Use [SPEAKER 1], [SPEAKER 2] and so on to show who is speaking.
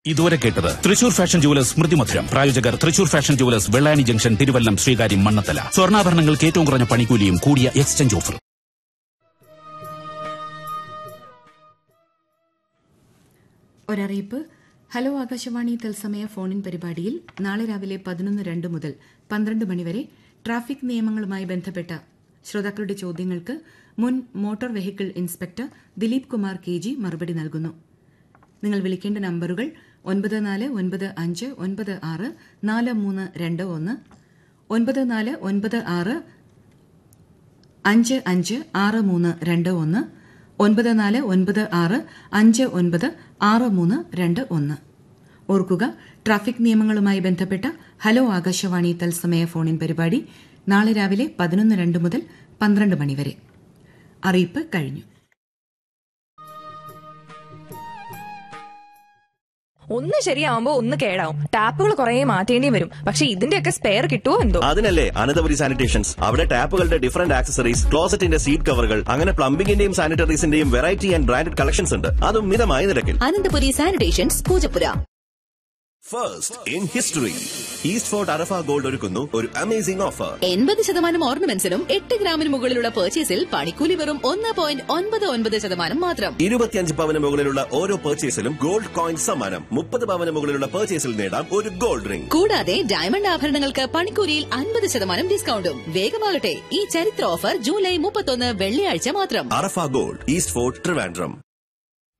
[SPEAKER 1] ഇതുവരെ കേട്ടത് Thrissur fashion jewellers സ്മൃതി മധുരം പ്രായോജകർ Thrissur fashion jewellers Vellani junction Thiruvallam Sreekaryam Mannanthala സ്വർണ്ണാഭരണങ്ങൾക്ക് ഏറ്റവും കുറഞ്ഞ പണിക്കൂലിയും കൂടിയ എക്സ്ചേഞ്ച് ഓഫർ
[SPEAKER 2] ഒരറിയിപ്പ് ഹലോ ആകാശവാണി തത്സമയ ഫോണിൻ പരിപാടിയിൽ നാളെ രാവിലെ പതിനൊന്ന് രണ്ട് മുതൽ പന്ത്രണ്ട് മണിവരെ ട്രാഫിക് നിയമങ്ങളുമായി ബന്ധപ്പെട്ട ശ്രോതാക്കളുടെ ചോദ്യങ്ങൾക്ക് മുൻ motor vehicle inspector Dileep Kumar K G മറുപടി നൽകുന്നു നിങ്ങൾ വിളിക്കേണ്ട നമ്പറുകൾ ഒൻപത് നാല് ഒൻപത് അഞ്ച് ഒൻപത് ആറ് നാല് മൂന്ന് രണ്ട് ഒന്ന് ഒൻപത് നാല് ഒൻപത് ആറ് അഞ്ച് അഞ്ച് ആറ് മൂന്ന് രണ്ട് ഒന്ന് ഒൻപത് നാല് ഒൻപത് ആറ് അഞ്ച് ഒൻപത് ആറ് മൂന്ന് രണ്ട് ഒന്ന് ഓർക്കുക ട്രാഫിക് നിയമങ്ങളുമായി ബന്ധപ്പെട്ട ഹലോ ആകാശവാണി തത്സമയ ഫോണിൻ പരിപാടി നാളെ രാവിലെ പതിനൊന്ന് രണ്ട് മുതൽ പന്ത്രണ്ട് മണിവരെ അറിയിപ്പ് കഴിഞ്ഞു
[SPEAKER 3] ഒന്ന് ശരിയാവുമ്പോ ഒന്ന് കേടാവും ടാപ്പുകൾ കുറെ മാറ്റേണ്ടി വരും പക്ഷെ ഇതിന്റെയൊക്കെ സ്പെയർ കിട്ടുമോ എന്തോ
[SPEAKER 4] അതിനല്ലേ അനന്തപുരി സാനിറ്റേഷൻസ് അവിടെ ടാപ്പുകളുടെ ഡിഫറന്റ് ആക്സസറീസ് ക്ലോസറ്റിന്റെ സീറ്റ് കവറുകൾ അങ്ങനെ പ്ലംബിംഗിന്റെയും സാനിറ്ററീസിന്റെയും വെറൈറ്റി ആൻഡ് ബ്രാൻഡഡ് കളക്ഷൻസ് ഉണ്ട് അതും മിതമായ നിരക്കിൽ
[SPEAKER 5] Ananthapuri sanitations Poojappura
[SPEAKER 4] first in history East Fort Arafa gold ഒരുക്കുന്നു ഒരു അമേസിംഗ് ഓഫർ
[SPEAKER 5] എൺപത് ശതമാനം ഓർണമെന്റ്സിനും എട്ട് ഗ്രാമിന് മുകളിലുള്ള പർച്ചേസിൽ പണിക്കൂലി വെറും ഒന്ന് പോയിന്റ് ഒൻപത് ഒൻപത് ശതമാനം മാത്രം
[SPEAKER 4] ഇരുപത്തിയഞ്ച് പവന് മുകളിലുള്ള ഓരോ പർച്ചേസിലും ഗോൾഡ് കോയിൻ സമ്മാനം മുപ്പത് പവന് മുകളിലുള്ള പർച്ചേസിൽ നേടാം ഒരു ഗോൾഡ് റിംഗ്
[SPEAKER 5] കൂടാതെ ഡയമണ്ട് ആഭരണങ്ങൾക്ക് പണിക്കൂലിയിൽ അൻപത് ശതമാനം ഡിസ്കൗണ്ടും വേഗമാകട്ടെ ഈ ചരിത്ര ഓഫർ ജൂലൈ മുപ്പത്തൊന്ന് വെള്ളിയാഴ്ച മാത്രം
[SPEAKER 4] Arafa gold East Fort Trivandrum